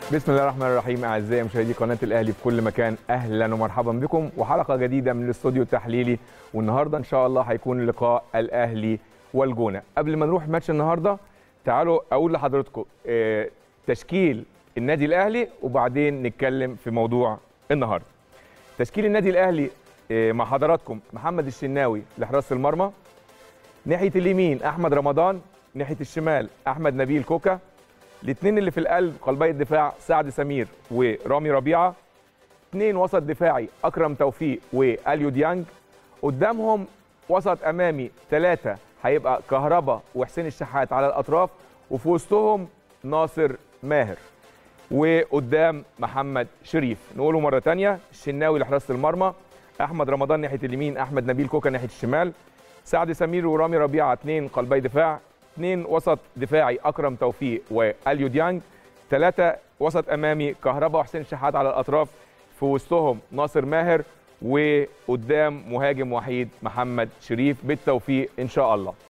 بسم الله الرحمن الرحيم اعزائي مشاهدي قناه الاهلي في كل مكان اهلا ومرحبا بكم وحلقه جديده من الاستوديو التحليلي والنهارده ان شاء الله هيكون لقاء الاهلي والجونه قبل ما نروح ماتش النهارده تعالوا اقول لحضراتكم آه، تشكيل النادي الاهلي وبعدين نتكلم في موضوع النهارده تشكيل النادي الاهلي آه، مع حضراتكم محمد الشناوي لحراسه المرمى ناحيه اليمين احمد رمضان ناحيه الشمال احمد نبيل كوكا الاثنين اللي في القلب قلبي الدفاع سعد سمير ورامي ربيعه اثنين وسط دفاعي اكرم توفيق واليو ديانج قدامهم وسط امامي ثلاثه هيبقى كهربا وحسين الشحات على الاطراف وفي وسطهم ناصر ماهر وقدام محمد شريف نقوله مره ثانيه الشناوي لحراسه المرمى احمد رمضان ناحيه اليمين احمد نبيل كوكا ناحيه الشمال سعد سمير ورامي ربيعه اثنين قلبي دفاع اثنين وسط دفاعي اكرم توفيق واليو ديانج ثلاثه وسط امامي كهربا وحسين شحات على الاطراف في وسطهم ناصر ماهر وقدام مهاجم وحيد محمد شريف بالتوفيق ان شاء الله